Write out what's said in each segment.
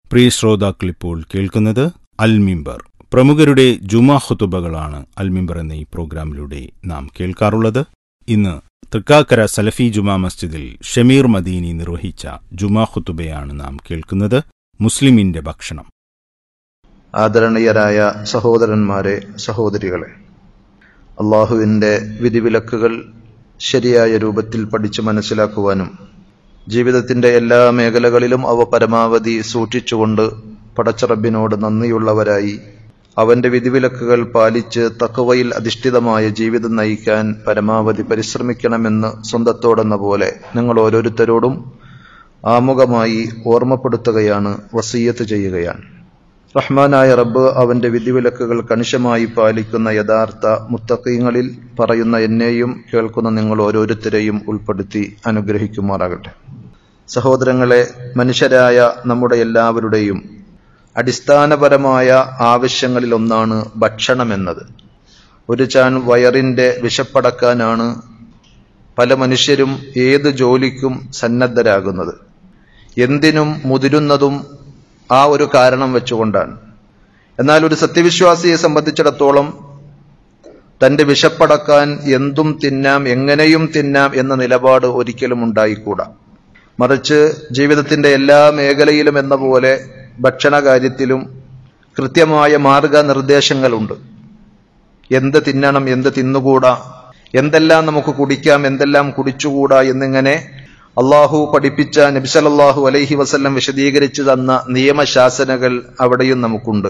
പ്രിയ ശ്രോതാക്കൾ ഇപ്പോൾ കേൾക്കുന്നത് അൽമിംബർ പ്രമുഖരുടെ ജുമാ ഖുതുബകളാണ് അൽമിംബർ എന്ന ഈ പ്രോഗ്രാമിലൂടെ നാം കേൾക്കാറുള്ളത് ഇന്ന് തൃക്കാക്കര സലഫി ജുമാ മസ്ജിദിൽ ഷമീർ മദീനി നിർവഹിച്ച ജുമാ ഖുതുബയാണ് നാം കേൾക്കുന്നത് മുസ്ലിമിന്റെ ഭക്ഷണം ആദരണീയരായ സഹോദരന്മാരെ സഹോദരികളെ അള്ളാഹുവിൻ്റെ വിധിവിലക്കുകൾ ശരിയായ രൂപത്തിൽ പഠിച്ചു മനസ്സിലാക്കുവാനും ജീവിതത്തിൻ്റെ എല്ലാ മേഖലകളിലും അവ പരമാവധി സൂക്ഷിച്ചുകൊണ്ട് പടച്ചറബിനോട് നന്ദിയുള്ളവരായി അവന്റെ വിധിവിലക്കുകൾ പാലിച്ച് തക്കവയിൽ അധിഷ്ഠിതമായ ജീവിതം നയിക്കാൻ പരമാവധി പരിശ്രമിക്കണമെന്ന് സ്വന്തത്തോടെന്ന പോലെ നിങ്ങൾ ഓരോരുത്തരോടും ആമുഖമായി ഓർമ്മപ്പെടുത്തുകയാണ് വസീയത്ത് ചെയ്യുകയാണ് റഹ്മാനായ റബ്ബ് അവന്റെ വിധിവിലക്കുകൾ കണിശമായി പാലിക്കുന്ന യഥാർത്ഥ മുത്തക്കീങ്ങളിൽ പറയുന്ന എന്നെയും കേൾക്കുന്ന നിങ്ങൾ ഓരോരുത്തരെയും ഉൾപ്പെടുത്തി അനുഗ്രഹിക്കുമാറാകട്ടെ സഹോദരങ്ങളെ മനുഷ്യരായ നമ്മുടെ എല്ലാവരുടെയും അടിസ്ഥാനപരമായ ആവശ്യങ്ങളിലൊന്നാണ് ഭക്ഷണമെന്നത് ഒരു ചാൻ വയറിന്റെ വിശപ്പടക്കാനാണ് പല മനുഷ്യരും ഏത് ജോലിക്കും സന്നദ്ധരാകുന്നത് എന്തിനും മുതിരുന്നതും ആ ഒരു കാരണം വെച്ചുകൊണ്ടാണ് എന്നാൽ ഒരു സത്യവിശ്വാസിയെ സംബന്ധിച്ചിടത്തോളം തന്റെ വിശപ്പടക്കാൻ എന്തും തിന്നാം എങ്ങനെയും തിന്നാം എന്ന നിലപാട് ഒരിക്കലും ഉണ്ടായിക്കൂടാ മറിച്ച് ജീവിതത്തിന്റെ എല്ലാ മേഖലയിലും എന്ന പോലെ ഭക്ഷണകാര്യത്തിലും കൃത്യമായ മാർഗനിർദ്ദേശങ്ങളുണ്ട് എന്ത് തിന്നണം എന്ത് തിന്നുകൂടാ എന്തെല്ലാം നമുക്ക് കുടിക്കാം എന്തെല്ലാം കുടിച്ചുകൂടാ എന്നിങ്ങനെ അള്ളാഹു പഠിപ്പിച്ച നബിസലല്ലാഹു അലൈഹി വസല്ലം വിശദീകരിച്ചു തന്ന നിയമശാസനകൾ അവിടെയും നമുക്കുണ്ട്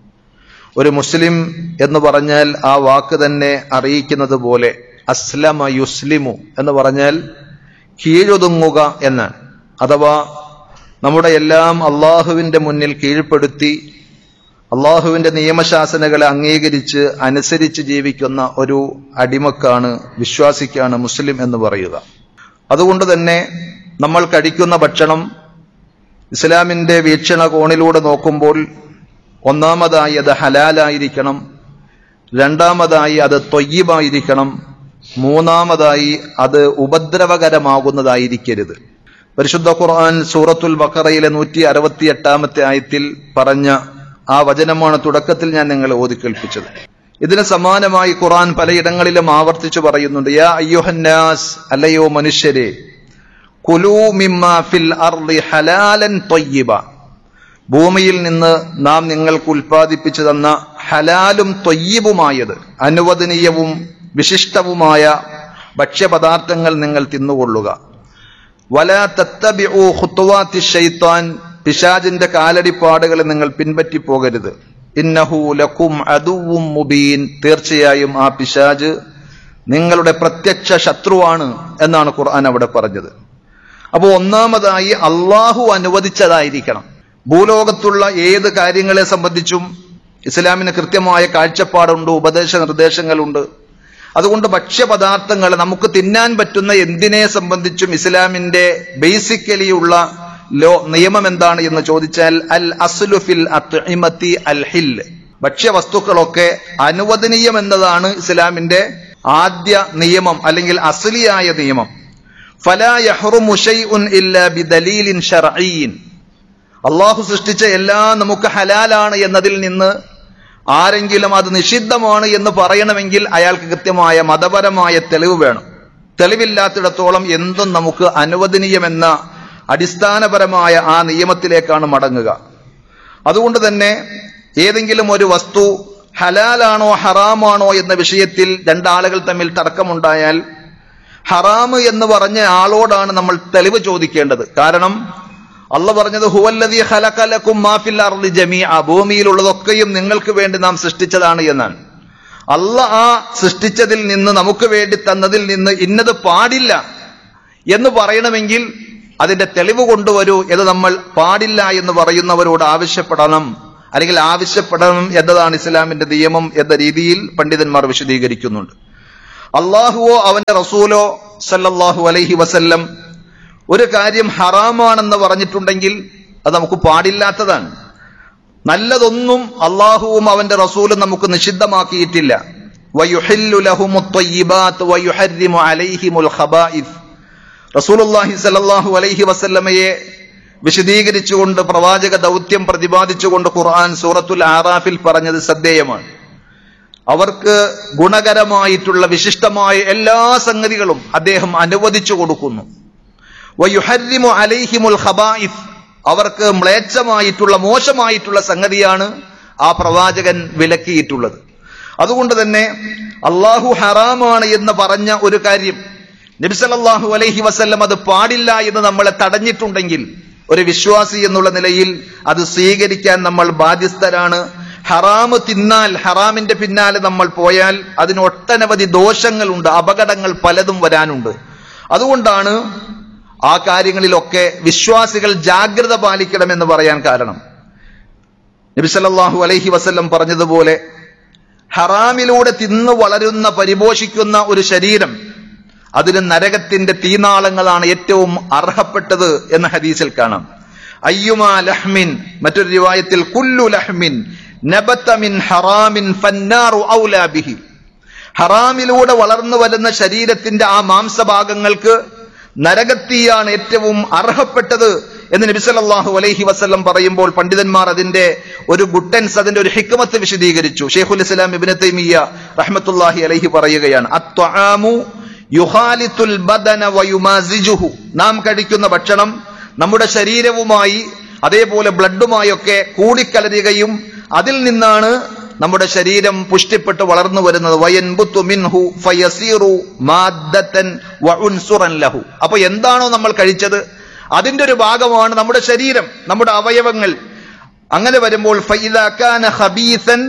ഒരു മുസ്ലിം എന്ന് പറഞ്ഞാൽ ആ വാക്ക് തന്നെ അറിയിക്കുന്നത് പോലെ അസ്ലമ യുസ്ലിമു എന്ന് പറഞ്ഞാൽ കീഴൊതുങ്ങുക എന്നാണ് അഥവാ നമ്മുടെ എല്ലാം അള്ളാഹുവിന്റെ മുന്നിൽ കീഴ്പ്പെടുത്തി അള്ളാഹുവിന്റെ നിയമശാസനകളെ അംഗീകരിച്ച് അനുസരിച്ച് ജീവിക്കുന്ന ഒരു അടിമക്കാണ് വിശ്വാസിക്കാണ് മുസ്ലിം എന്ന് പറയുക അതുകൊണ്ട് തന്നെ നമ്മൾ കഴിക്കുന്ന ഭക്ഷണം ഇസ്ലാമിന്റെ വീക്ഷണകോണിലൂടെ നോക്കുമ്പോൾ ഒന്നാമതായി അത് ഹലാലായിരിക്കണം രണ്ടാമതായി അത് തൊയ്യബായിരിക്കണം മൂന്നാമതായി അത് ഉപദ്രവകരമാകുന്നതായിരിക്കരുത് പരിശുദ്ധ ഖുർആൻ സൂറത്തുൽ ബക്കറയിലെ നൂറ്റി അറുപത്തി എട്ടാമത്തെ ആയത്തിൽ പറഞ്ഞ ആ വചനമാണ് തുടക്കത്തിൽ ഞാൻ നിങ്ങളെ ഓതി കേൾപ്പിച്ചത് ഇതിന് സമാനമായി ഖുർആൻ പലയിടങ്ങളിലും ആവർത്തിച്ചു പറയുന്നുണ്ട് യാ അയ്യുഹന്നാസ് അല്ലയോ മനുഷ്യരെ കുലൂ മിമ്മ ഫിൽ അർളി ഹലാലൻ തൊയ്യിബ ഭൂമിയിൽ നിന്ന് നാം നിങ്ങൾക്ക് ഉൽപ്പാദിപ്പിച്ചു തന്ന ഹലാലും തൊയ്യബുമായത് അനുവദനീയവും വിശിഷ്ടവുമായ ഭക്ഷ്യപദാർത്ഥങ്ങൾ നിങ്ങൾ തിന്നുകൊള്ളുക വല തത്തബിഉ ഖുത്തുവാത്തി ഷൈത്താൻ പിശാജിന്റെ കാലടിപ്പാടുകളെ നിങ്ങൾ പിൻപറ്റി പോകരുത് ഇന്നഹു ലക്കും അതുവും മുബീൻ തീർച്ചയായും ആ പിശാജ് നിങ്ങളുടെ പ്രത്യക്ഷ ശത്രുവാണ് എന്നാണ് ഖുർആൻ അവിടെ പറഞ്ഞത് അപ്പോൾ ഒന്നാമതായി അള്ളാഹു അനുവദിച്ചതായിരിക്കണം ഭൂലോകത്തുള്ള ഏത് കാര്യങ്ങളെ സംബന്ധിച്ചും ഇസ്ലാമിന് കൃത്യമായ കാഴ്ചപ്പാടുണ്ട് ഉപദേശ നിർദ്ദേശങ്ങളുണ്ട് അതുകൊണ്ട് ഭക്ഷ്യപദാർത്ഥങ്ങൾ നമുക്ക് തിന്നാൻ പറ്റുന്ന എന്തിനെ സംബന്ധിച്ചും ഇസ്ലാമിന്റെ ബേസിക്കലി ഉള്ള ലോ നിയമം എന്താണ് എന്ന് ചോദിച്ചാൽ അൽ അസ്ലുഫിൽ അത്ഇമത്തി അൽ ഹിൽ ഭക്ഷ്യവസ്തുക്കളൊക്കെ അനുവദനീയം എന്നതാണ് ഇസ്ലാമിന്റെ ആദ്യ നിയമം അല്ലെങ്കിൽ അസ്ലിയായ നിയമം ഫലാ യഹ്റുമു ഷൈഉൻ ഇല്ലാ ബിദലീലിൻ ശർഈൻ അള്ളാഹു സൃഷ്ടിച്ച എല്ലാം നമുക്ക് ഹലാലാണ് എന്നതിൽ നിന്ന് ആരെങ്കിലും അത് നിഷിദ്ധമാണ് എന്ന് പറയണമെങ്കിൽ അയാൾക്ക് കൃത്യമായ മതപരമായ തെളിവ് വേണം തെളിവില്ലാത്തിടത്തോളം എന്തും നമുക്ക് അനുവദനീയമെന്ന അടിസ്ഥാനപരമായ ആ നിയമത്തിലേക്കാണ് മടങ്ങുക അതുകൊണ്ട് തന്നെ ഏതെങ്കിലും ഒരു വസ്തു ഹലാലാണോ ഹറാമാണോ എന്ന വിഷയത്തിൽ രണ്ടാളുകൾ തമ്മിൽ തർക്കമുണ്ടായാൽ ഹറാമ് എന്ന് പറഞ്ഞ ആളോടാണ് നമ്മൾ തെളിവ് ചോദിക്കേണ്ടത് കാരണം അല്ല പറഞ്ഞത് ഹുവല്ലതി ഹലക്കലക്കും മാഫിൽ അർലി ജമീഅ ഭൂമിയിലുള്ളതൊക്കെയും നിങ്ങൾക്ക് വേണ്ടി നാം സൃഷ്ടിച്ചതാണ് എന്നാണ് അല്ല ആ സൃഷ്ടിച്ചതിൽ നിന്ന് നമുക്ക് വേണ്ടി തന്നതിൽ നിന്ന് ഇന്നത് പാടില്ല എന്ന് പറയണമെങ്കിൽ അതിന്റെ തെളിവ് കൊണ്ടുവരൂ എന്ന് നമ്മൾ പാടില്ല എന്ന് പറയുന്നവരോട് ആവശ്യപ്പെടണം അല്ലെങ്കിൽ ആവശ്യപ്പെടണം എന്നതാണ് ഇസ്ലാമിന്റെ നിയമം എന്ന രീതിയിൽ പണ്ഡിതന്മാർ വിശദീകരിക്കുന്നുണ്ട് അള്ളാഹുവോ അവന്റെ റസൂലോ സല്ലല്ലാഹു അലൈഹി വസല്ലം ഒരു കാര്യം ഹറാമാണെന്ന് പറഞ്ഞിട്ടുണ്ടെങ്കിൽ അത് നമുക്ക് പാടില്ലാത്തതാണ് നല്ലതൊന്നും അള്ളാഹുവും അവന്റെ റസൂലും നമുക്ക് നിഷിദ്ധമാക്കിയിട്ടില്ല വയുഹില്ലു ലഹുമു ത്വയ്യിബാത്ത് വയുഹരിമു അലൈഹിമുൽ ഖബായിഫ് റസൂലുള്ളാഹി സല്ലല്ലാഹു അലൈഹി വസല്ലമയെ വിശദീകരിച്ചുകൊണ്ട് പ്രവാചക ദൗത്യം പ്രതിപാദിച്ചുകൊണ്ട് ഖുർആൻ സൂറത്തുൽ ആറാഫിൽ പറഞ്ഞത് ശ്രദ്ധേയമാണ് അവർക്ക് ഗുണകരമായിട്ടുള്ള വിശിഷ്ടമായ എല്ലാ സംഗതികളും അദ്ദേഹം അനുവദിച്ചു കൊടുക്കുന്നു വയുഹരിമു അലൈഹിമുൽ ഖബായിഫ് അവർക്ക് മ്ലേച്ഛമായിട്ടുള്ള മോശമായിട്ടുള്ള സംഗതിയാണ് ആ പ്രവാചകൻ വിലക്കിയിട്ടുള്ളത് അതുകൊണ്ട് തന്നെ അള്ളാഹു ഹറാമാണ് എന്ന് പറഞ്ഞ ഒരു കാര്യം നബിസലല്ലാഹു അലൈഹി വസല്ലം അത് പാടില്ല എന്ന് നമ്മളെ തടഞ്ഞിട്ടുണ്ടെങ്കിൽ ഒരു വിശ്വാസി എന്നുള്ള നിലയിൽ അത് സ്വീകരിക്കാൻ നമ്മൾ ബാധ്യസ്ഥരാണ് ഹറാമ് തിന്നാൽ ഹറാമിന്റെ പിന്നാലെ നമ്മൾ പോയാൽ അതിന് ഒട്ടനവധി ദോഷങ്ങളുണ്ട് അപകടങ്ങൾ പലതും വരാനുണ്ട് അതുകൊണ്ടാണ് ആ കാര്യങ്ങളിലൊക്കെ വിശ്വാസികൾ ജാഗ്രത പാലിക്കണമെന്ന് പറയാൻ കാരണം നബിസല്ലാഹു അലൈഹി വസല്ലം പറഞ്ഞതുപോലെ ഹറാമിലൂടെ തിന്നു വളരുന്ന പരിപോഷിക്കുന്ന ഒരു ശരീരം അതിന് നരകത്തിന്റെ തീനാളങ്ങളാണ് ഏറ്റവും അർഹപ്പെട്ടത് എന്ന ഹദീസിൽ കാണാം അയ്യുമാ ലഹ്മിൻ മറ്റൊരു റിവായത്തിൽ കുല്ലു ലഹ്മിൻ നബത്ത മിൻ ഹറാമിൻ ഫന്നാറു ഔലാ ബിഹി ഹറാമിലൂടെ വളർന്നു വരുന്ന ശരീരത്തിന്റെ ആ മാംസഭാഗങ്ങൾക്ക് നരകത്തീയാണ് ഏറ്റവും അർഹപ്പെട്ടത് എന്ന് നബിസല്ലാഹു അലൈഹി വസ്ല്ലം പറയുമ്പോൾ പണ്ഡിതന്മാർ അതിന്റെ ഒരു ഗുട്ടൻസ് അതിന്റെ ഒരു ഹിക്മത്ത് വിശദീകരിച്ചു ഷെയ്ഖുൽ ഇസ്ലാം ഇബിന് തൈമിയ റഹ്മത്തുല്ലാഹി അലൈഹി പറയുകയാണ് അത്വആമു യുഹാലിത്തുൽ ബദന വയുമാസിജുഹു നാം കഴിക്കുന്ന ഭക്ഷണം നമ്മുടെ ശരീരവുമായി അതേപോലെ ബ്ലഡുമായൊക്കെ കൂടിക്കലരുകയും അതിൽ നിന്നാണ് നമ്മുടെ ശരീരം പുഷ്ടിപ്പെട്ട് വളർന്നു വരുന്നത് വയൻബുത്തു മിൻഹു ഫയസീറു മാദ്ദത്തൻ വഉൻസുറൻ ലഹു അപ്പൊ എന്താണോ നമ്മൾ കഴിച്ചത് അതിന്റെ ഒരു ഭാഗമാണ് നമ്മുടെ ശരീരം നമ്മുടെ അവയവങ്ങൾ അങ്ങനെ വരുമ്പോൾ ഫൈദാ കാന ഖബീസൻ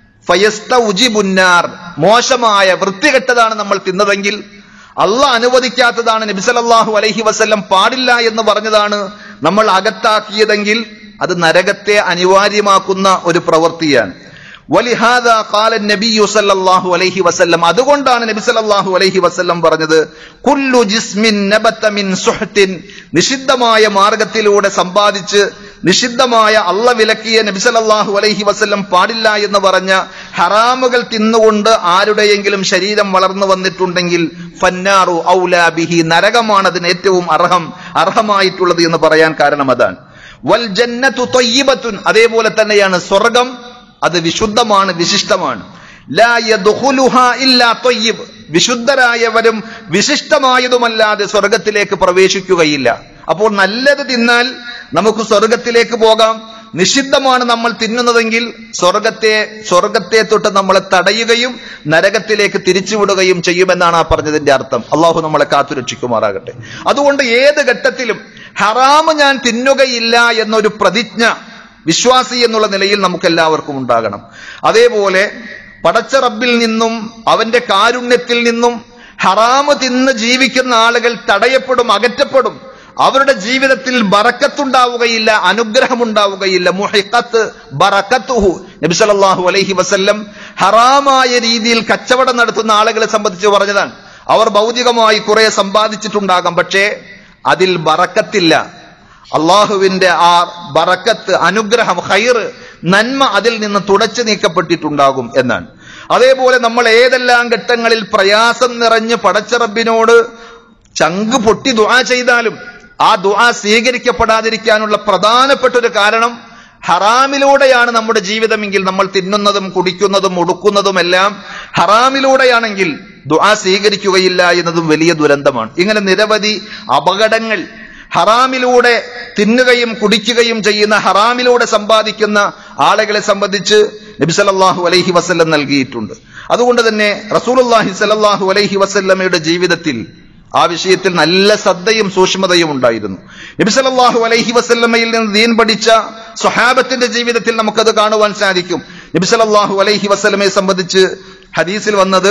ഫയസ്തൗജിബുന്നാർ മോശമായ വൃത്തികെട്ടതാണ് നമ്മൾ തിന്നതെങ്കിൽ അള്ളാഹ് അനുവദിക്കാത്തതാണ് നബിസലല്ലാഹു അലൈഹി വസല്ലം പാടില്ല എന്ന് പറഞ്ഞതാണ് നമ്മൾ അകത്താക്കിയതെങ്കിൽ അത് നരകത്തെ അനിവാര്യമാക്കുന്ന ഒരു പ്രവൃത്തിയാണ് വലിഹാദ കാലൻ നബിയു സല്ലല്ലാഹു അലൈഹി വസല്ലം അതുകൊണ്ടാണ് നബി സല്ലല്ലാഹു അലൈഹി വസല്ലം പറഞ്ഞത് കുല്ലു ജിസ്മിൻ നബത്ത മിൻ സുഹ്തിൻ നിഷിദ്ധമായ മാർഗത്തിലൂടെ സമ്പാദിച്ച് നിഷിദ്ധമായ അള്ള വിലക്കിയ നബി സല്ലല്ലാഹു അലൈഹി വസല്ലം പാടില്ല എന്ന് പറഞ്ഞ ഹറാമുകൾ തിന്നുകൊണ്ട് ആരുടെയെങ്കിലും ശരീരം വളർന്നു വന്നിട്ടുണ്ടെങ്കിൽ ഫന്നാറു ഔലാ ബിഹി നരകമാണ് അതിന് ഏറ്റവും അർഹം അർഹമായിട്ടുള്ളത് എന്ന് പറയാൻ കാരണം അതാണ് വൽ ജന്നത്തു തൊയ്യബത്തുൻ അതേപോലെ തന്നെയാണ് സ്വർഗം അത് വിശുദ്ധമാണ് വിശിഷ്ടമാണ് ലാ യദ്ഖുലുഹാ ഇല്ലാ തൊയ്യിബ് വിശുദ്ധരായവരും വിശിഷ്ടമായതുമല്ലാതെ സ്വർഗത്തിലേക്ക് പ്രവേശിക്കുകയില്ല അപ്പോൾ നല്ലത് തിന്നാൽ നമുക്ക് സ്വർഗത്തിലേക്ക് പോകാം നിഷിദ്ധമാണ് നമ്മൾ തിന്നുന്നതെങ്കിൽ സ്വർഗത്തെ സ്വർഗത്തെ തൊട്ട് നമ്മളെ തടയുകയും നരകത്തിലേക്ക് തിരിച്ചുവിടുകയും ചെയ്യുമെന്നാണ് ആ പറഞ്ഞതിന്റെ അർത്ഥം അള്ളാഹു നമ്മളെ കാത്തുരക്ഷിക്കുമാറാകട്ടെ അതുകൊണ്ട് ഏത് ഘട്ടത്തിലും ഹറാമ് ഞാൻ തിന്നുകയില്ല എന്നൊരു പ്രതിജ്ഞ വിശ്വാസി എന്നുള്ള നിലയിൽ നമുക്ക് എല്ലാവർക്കും ഉണ്ടാകണം അതേപോലെ പടച്ച റബ്ബിൽ നിന്നും അവന്റെ കാരുണ്യത്തിൽ നിന്നും ഹറാമ് തിന്ന് ജീവിക്കുന്ന ആളുകൾ തടയപ്പെടും അകറ്റപ്പെടും അവരുടെ ജീവിതത്തിൽ ബറക്കത്തുണ്ടാവുകയില്ല അനുഗ്രഹമുണ്ടാവുകയില്ല മുഹിഖത്ത് ബറക്കത്തുഹു നബി സല്ലല്ലാഹു അലൈഹി വസല്ലം ഹറാമായ രീതിയിൽ കച്ചവടം നടത്തുന്ന ആളുകളെ സംബന്ധിച്ച് പറഞ്ഞതാണ് അവർ ഭൗതികമായി കുറെ സമ്പാദിച്ചിട്ടുണ്ടാകാം പക്ഷേ അതിൽ ബറക്കത്തില്ല അള്ളാഹുവിന്റെ ആ ബറക്കത്ത് അനുഗ്രഹം ഹൈർ നന്മ അതിൽ നിന്ന് തുടച്ചു നീക്കപ്പെട്ടിട്ടുണ്ടാകും എന്നാണ് അതേപോലെ നമ്മൾ ഏതെല്ലാം ഘട്ടങ്ങളിൽ പ്രയാസം നിറഞ്ഞ് പടച്ചറബിനോട് ചങ്ക് പൊട്ടി ദുആ ചെയ്താലും ആ ദുആ സ്വീകരിക്കപ്പെടാതിരിക്കാനുള്ള പ്രധാനപ്പെട്ട ഒരു കാരണം ഹറാമിലൂടെയാണ് നമ്മുടെ ജീവിതമെങ്കിൽ നമ്മൾ തിന്നുന്നതും കുടിക്കുന്നതും ഉടുക്കുന്നതുമെല്ലാം ഹറാമിലൂടെയാണെങ്കിൽ ദുആ സ്വീകരിക്കുകയില്ല എന്നതും വലിയ ദുരന്തമാണ് ഇങ്ങനെ നിരവധി അപകടങ്ങൾ ഹറാമിലൂടെ തിന്നുകയും കുടിക്കുകയും ചെയ്യുന്ന ഹറാമിലൂടെ സമ്പാദിക്കുന്ന ആളുകളെ സംബന്ധിച്ച് നബി സല്ലല്ലാഹു അലൈഹി വസല്ലം നൽകിയിട്ടുണ്ട് അതുകൊണ്ട് തന്നെ റസൂലുള്ളാഹി സല്ലല്ലാഹു അലൈഹി വസല്ലമയുടെ ജീവിതത്തിൽ ആ വിഷയത്തിൽ നല്ല ശ്രദ്ധയും സൂക്ഷ്മതയും ഉണ്ടായിരുന്നു നബി സല്ലല്ലാഹു അലൈഹി വസല്ലമയിൽ നിന്ന് ദീൻ പഠിച്ച സ്വഹാബത്തിന്റെ ജീവിതത്തിൽ നമുക്കത് കാണുവാൻ സാധിക്കും നബി സല്ലല്ലാഹു അലൈഹി വസല്ലമയെ സംബന്ധിച്ച് ഹദീസിൽ വന്നത്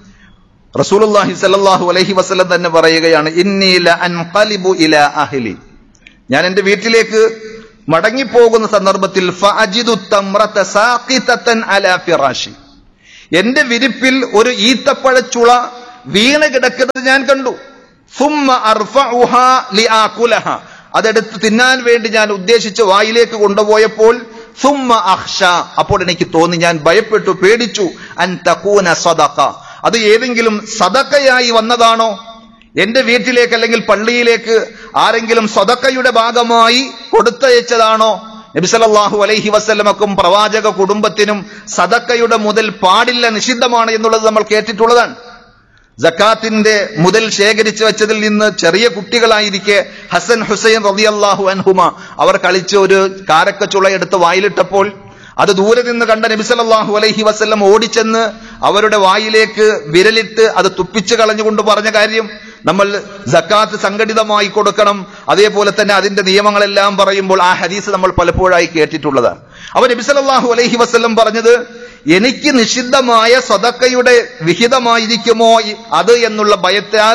റസൂലുള്ളാഹി സല്ലല്ലാഹു അലൈഹി വസല്ലം തന്നെ പറയുകയാണ് ഇന്നി ല അൻഖലിബു ഇലാ അഹ്ലി ഞാൻ എൻ്റെ വീട്ടിലേക്ക് മടങ്ങിപ്പോകുന്ന സന്ദർഭത്തിൽ ഫഅജിദു തംറത സാഖിതതൻ അലാ ഫിറാശി എന്റെ വിരിപ്പിൽ ഒരു ഈത്തപ്പഴച്ചുള വീണ് കിടക്കുന്നത് ഞാൻ കണ്ടു സുമ്മ അർഫഉഹാ ലിആകുലഹ അതെടുത്ത് തിന്നാൻ വേണ്ടി ഞാൻ ഉദ്ദേശിച്ച് വായിലേക്ക് കൊണ്ടുപോയപ്പോൾ സുമ്മ അഹ്ഷ അപ്പോൾ എനിക്ക് തോന്നി ഞാൻ ഭയപ്പെട്ടു പേടിച്ചു അൻ തകൂന സദഖ അത് ഏതെങ്കിലും സദക്കയായി വന്നതാണോ എന്റെ വീട്ടിലേക്ക് അല്ലെങ്കിൽ പള്ളിയിലേക്ക് ആരെങ്കിലും സ്വതക്കയുടെ ഭാഗമായി കൊടുത്തയച്ചതാണോ നബിസലല്ലാഹു അലൈഹി വസ്ല്ലമക്കും പ്രവാചക കുടുംബത്തിനും സദക്കയുടെ മുതൽ പാടില്ല നിഷിദ്ധമാണ് എന്നുള്ളത് നമ്മൾ കേട്ടിട്ടുള്ളതാണ് ജക്കാത്തിന്റെ മുതൽ ശേഖരിച്ചു വെച്ചതിൽ നിന്ന് ചെറിയ കുട്ടികളായിരിക്കെ ഹസൻ ഹുസൈൻ റളിയല്ലാഹു അൻഹുമ അവർ കളിച്ച് ഒരു കാരക്കച്ചുള എടുത്ത് വായിലിട്ടപ്പോൾ അത് ദൂരെ നിന്ന് കണ്ട നബിസലല്ലാഹു അലൈഹി വസ്ല്ലം ഓടിച്ചെന്ന് അവരുടെ വായിലേക്ക് വിരലിട്ട് അത് തുപ്പിച്ചു കളഞ്ഞുകൊണ്ട് പറഞ്ഞ കാര്യം നമ്മൾ ജക്കാത്ത് സംഘടിതമായി കൊടുക്കണം അതേപോലെ തന്നെ അതിന്റെ നിയമങ്ങളെല്ലാം പറയുമ്പോൾ ആ ഹദീസ് നമ്മൾ പലപ്പോഴായി കേട്ടിട്ടുള്ളതാണ് അവ നബിസലല്ലാഹു അലൈഹി വസ്ല്ലം പറഞ്ഞത് എനിക്ക് നിഷിദ്ധമായ സദക്കയുടെ വിഹിതമായിരിക്കുമോ അത് എന്നുള്ള ഭയത്താൽ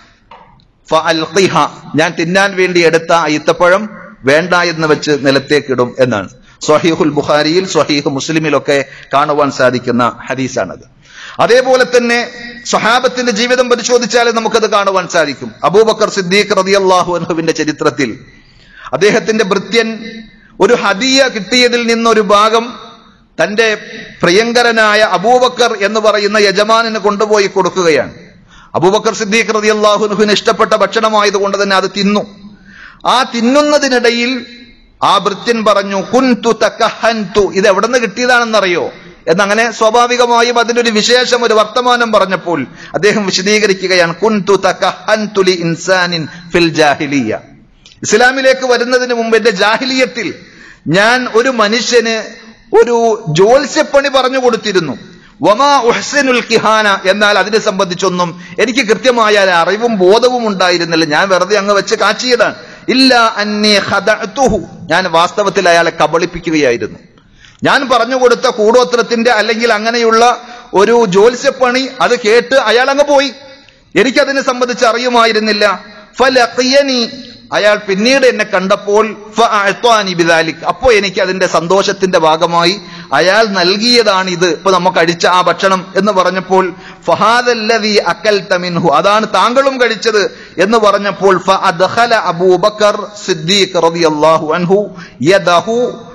ഫഅൽഖിഹ. ഞാൻ തിന്നാൻ വേണ്ടി എടുത്ത ആ ഈത്തപ്പഴം വേണ്ട എന്ന് വെച്ച് നിലത്തേക്കിടും എന്നാണ് സ്വഹീഹുൽ ബുഖാരിയിൽ സ്വഹീഹ് മുസ്ലിമിലൊക്കെ കാണുവാൻ സാധിക്കുന്ന ഹദീസാണത് അതേപോലെ തന്നെ സ്വഹാബത്തിന്റെ ജീവിതം പരിശോധിച്ചാൽ നമുക്കത് കാണുവാൻ സാധിക്കും അബൂബക്കർ സിദ്ദീഖ് റളിയല്ലാഹു അൻഹുവിന്റെ ചരിത്രത്തിൽ അദ്ദേഹത്തിന്റെ ഭൃത്യൻ ഒരു ഹദിയ കിട്ടിയതിൽ നിന്നൊരു ഭാഗം തന്റെ പ്രിയങ്കരനായ അബൂബക്കർ എന്ന് പറയുന്ന യജമാനിന് കൊണ്ടുപോയി കൊടുക്കുകയാണ് അബൂബക്കർ സിദ്ദീഖ് റതി അള്ളാഹുനുഹിന് ഇഷ്ടപ്പെട്ട ഭക്ഷണമായതുകൊണ്ട് തന്നെ അത് തിന്നു ആ തിന്നുന്നതിനിടയിൽ ആ ഭൃത്യൻ പറഞ്ഞു കുൻതു തക്കഹൻതു ഇത് എവിടെ നിന്ന് കിട്ടിയതാണെന്നറിയോ എന്നങ്ങനെ സ്വാഭാവികമായും അതിനൊരു വിശേഷം ഒരു വർത്തമാനം പറഞ്ഞപ്പോൾ അദ്ദേഹം വിശദീകരിക്കുകയാണ് കുൻതു തക്കഹൻതു ലി ഇൻസാനിൻ ഫിൽ ജാഹിലിയ ഇസ്ലാമിലേക്ക് വരുന്നതിന് മുമ്പ് എന്റെ ജാഹിലിയത്തിൽ ഞാൻ ഒരു മനുഷ്യന് ഒരു ജ്യോത്സ്യപ്പണി പറഞ്ഞു കൊടുത്തിരുന്നു വമാ ഉഹ്സനുൽ കിഹാന എന്നാൽ അതിനെ സംബന്ധിച്ചൊന്നും എനിക്ക് കൃത്യമായ ഒരു അറിവും ബോധവും ഉണ്ടായിരുന്നില്ല ഞാൻ വെറുതെ അങ്ങ് വെച്ച് കാച്ചിയതാണ് ഇല്ല അന്നി ഖദഅതുഹു ഞാൻ വാസ്തവത്തിൽ അയാളെ കബളിപ്പിക്കുകയായിരുന്നു ഞാൻ പറഞ്ഞു കൊടുത്ത കൂടോത്രത്തിന്റെ അല്ലെങ്കിൽ അങ്ങനെയുള്ള ഒരു ജ്യോത്സ്യപ്പണി അത് കേട്ട് അയാൾ അങ്ങ് പോയി എനിക്കതിനെ സംബന്ധിച്ച് അറിയുമായിരുന്നില്ല ഫലഖിയനി അയാൾ പിന്നീട് എന്നെ കണ്ടപ്പോൾ ഫഅഅ്താനി ബിദാലിക് അപ്പോ എനിക്ക് അതിന്റെ സന്തോഷത്തിന്റെ ഭാഗമായി അയാൾ നൽകിയതാണ് ഇത് ഇപ്പൊ നമുക്ക് അടിച്ച ആ ഭക്ഷണം എന്ന് പറഞ്ഞപ്പോൾ ഫഹാദല്ലദീ അക്കൽത മിൻഹു അതാണ് താങ്കളും കഴിച്ചത് എന്ന് പറഞ്ഞപ്പോൾ ഫഅദ്ഖല അബൂബക്കർ സിദ്ദീഖ് റളിയല്ലാഹു അൻഹു യദഹു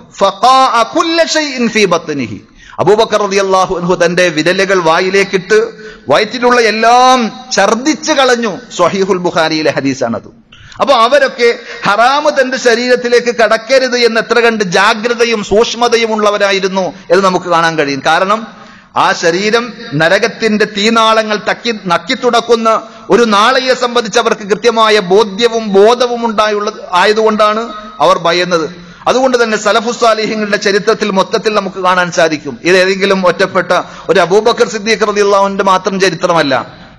ഫഖാഅ കുല്ല ഷൈഇൻ ഫീ ബത്നിഹി അബൂബക്കർ റളിയല്ലാഹു അൻഹു തന്റെ വിരലുകൾ വായിലേക്കിട്ട് വയറ്റിലുള്ള എല്ലാം ഛർദിച്ചു കളഞ്ഞു സ്വഹീഹുൽ ബുഖാരിയിലെ ഹദീസാണത് അപ്പൊ അവരൊക്കെ ഹറാമ് തന്റെ ശരീരത്തിലേക്ക് കടക്കരുത് എന്ന് എത്ര കണ്ട് ജാഗ്രതയും സൂക്ഷ്മതയും ഉള്ളവരായിരുന്നു എന്ന് നമുക്ക് കാണാൻ കഴിയും കാരണം ആ ശരീരം നരകത്തിന്റെ തീനാളങ്ങൾ തക്കി നക്കിത്തുടക്കുന്ന ഒരു നാളെയെ സംബന്ധിച്ച് അവർക്ക് കൃത്യമായ ബോധ്യവും ബോധവും ഉണ്ടായുള്ള ആയതുകൊണ്ടാണ് അവർ ഭയന്നത് അതുകൊണ്ട് തന്നെ സലഫുസാലിഹിങ്ങളുടെ ചരിത്രത്തിൽ മൊത്തത്തിൽ നമുക്ക് കാണാൻ സാധിക്കും ഇത് ഏതെങ്കിലും ഒറ്റപ്പെട്ട ഒരു അബൂബക്കർ സിദ്ദീഖ് റളിയല്ലാഹുവിന്റെ മാത്രം ചരിത്രമല്ല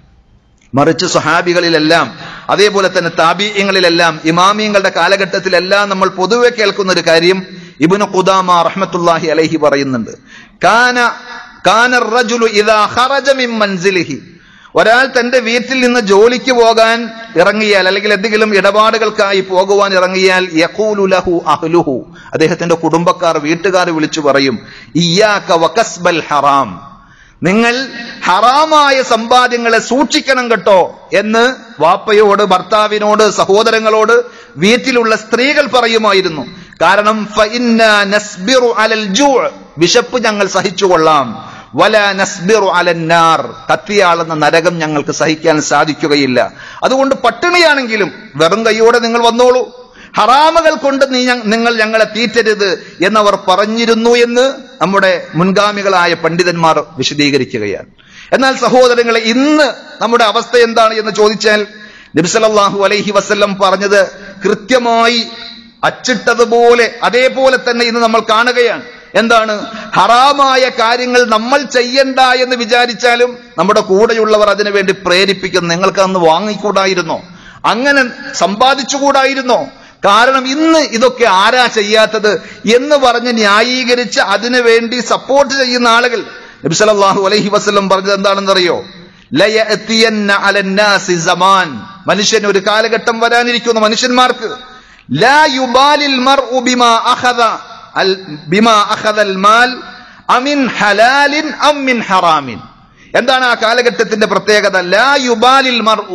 മറിച്ച് സ്വഹാബികളിലെല്ലാം അതേപോലെ തന്നെ താബീയങ്ങളിലെല്ലാം ഇമാമിയങ്ങളുടെ കാലഘട്ടത്തിലെല്ലാം നമ്മൾ പൊതുവെ കേൾക്കുന്ന ഒരു കാര്യം ഇബ്നു ഖുദാമ റഹ്മത്തുള്ളാഹി അലൈഹി പറയുന്നുണ്ട് കാന കാന റജുലു ഇദാ ഖറജ മിൻ മൻസിലിഹി ഒരാൾ തന്റെ വീട്ടിൽ നിന്ന് ജോലിക്ക് പോകാൻ ഇറങ്ങിയാൽ അല്ലെങ്കിൽ എന്തെങ്കിലും ഇടപാടുകൾക്കായി പോകുവാൻ ഇറങ്ങിയാൽ യഖൂലു ലഹു അഹ്ലുഹു അദ്ദേഹത്തിന്റെ കുടുംബക്കാർ വീട്ടുകാർ വിളിച്ചു പറയും ഇയ്യാക വകസ്ബൽ ഹറാം നിങ്ങൾ ഹറാമായ സമ്പാദ്യങ്ങളെ സൂക്ഷിക്കണം കേട്ടോ എന്ന് വാപ്പയോട് ഭർത്താവിനോട് സഹോദരങ്ങളോട് വീട്ടിലുള്ള സ്ത്രീകൾ പറയുമായിരുന്നു കാരണം ഫഇന്നാ നസ്ബിറു അലൽ ജൂ' വിശപ്പ് ഞങ്ങൾ സഹിച്ചുകൊള്ളാം വല നസ്ബിറു അലന്നാർ കത്തിയാളുന്ന നരകം ഞങ്ങൾക്ക് സഹിക്കാൻ സാധിക്കുകയില്ല അതുകൊണ്ട് പട്ടിണിയാണെങ്കിലും വെറും കൈയോടെ നിങ്ങൾ വന്നോളൂ ഹറാമകൾ കൊണ്ട് നീ ഞ- നിങ്ങൾ ഞങ്ങളെ തീറ്റരുത് എന്നവർ പറഞ്ഞിരുന്നു എന്ന് നമ്മുടെ മുൻഗാമികളായ പണ്ഡിതന്മാർ വിശദീകരിക്കുകയാണ് എന്നാൽ സഹോദരങ്ങളെ ഇന്ന് നമ്മുടെ അവസ്ഥ എന്താണ് എന്ന് ചോദിച്ചാൽ നബിസലല്ലാഹു അലൈഹി വസല്ലം പറഞ്ഞത് കൃത്യമായി അച്ചിട്ടതുപോലെ അതേപോലെ തന്നെ ഇന്ന് നമ്മൾ കാണുകയാണ് എന്താണ് ഹറാമായ കാര്യങ്ങൾ നമ്മൾ ചെയ്യണ്ട എന്ന് വിചാരിച്ചാലും നമ്മുടെ കൂടെയുള്ളവർ അതിനു വേണ്ടി പ്രേരിപ്പിക്കും നിങ്ങൾക്ക് അന്ന് വാങ്ങിക്കൂടായിരുന്നോ അങ്ങനെ സമ്പാദിച്ചുകൂടായിരുന്നോ കാരണം ഇന്ന് ഇതൊക്കെ ആരാ ചെയ്യാത്തത് എന്ന് പറഞ്ഞ് ന്യായീകരിച്ച് അതിനു വേണ്ടി സപ്പോർട്ട് ചെയ്യുന്ന ആളുകൾ നബി സല്ലല്ലാഹു അലൈഹി വസല്ലം പറഞ്ഞത് എന്താണെന്നറിയോ ലയഅതിയന്ന അലന്നാസി സമാൻ മനുഷ്യന് ഒരു കാലഘട്ടം വരാനിരിക്കുന്നു മനുഷ്യന്മാർക്ക് ലാ യുബാലിൽ മർഉ ബിമാ അഖദ അൽ ബിമാ അഖദൽ മാൽ അമിൻ ഹലാലിൻ അം മിൻ ഹറാമിൻ എന്താണ് ആ കാലഘട്ടത്തിന്റെ പ്രത്യേകത ലാ യുബാലിൽ മർഉ